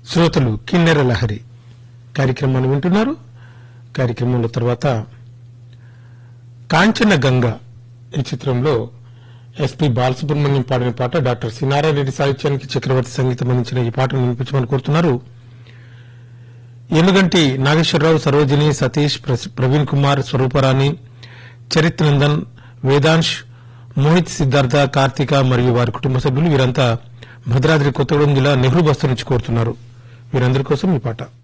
శ్రోతలు కిన్నెర లహరి కార్యక్రమాన్ని వింటున్నారు కార్యక్రమంలో తర్వాత కాంచన గంగ ఈ చిత్రంలో ఎస్పి బాలసుబ్రహ్మణ్యం పాడిన పాట డాక్టర్ సినారాయణ రెడ్డి సాహిత్యానికి చక్రవర్తి సంగీతం అందించిన ఈ పాటను వినిపించమని కోరుతున్నారు ఎనుగంటి నాగేశ్వరరావు సరోజిని సతీష్ ప్ర- ప్రవీణ్ కుమార్ స్వరూపరాణి చరిత్నందన్ వేదాంశ్ మోహిత్ సిద్ధార్థ కార్తిక మరియు వారి కుటుంబ సభ్యులు వీరంతా భద్రాద్రి కొత్తగూడెం జిల్లా నెహ్రూ బస్తు నుంచి కోరుతున్నారు వీరందరి కోసం ఈ పాట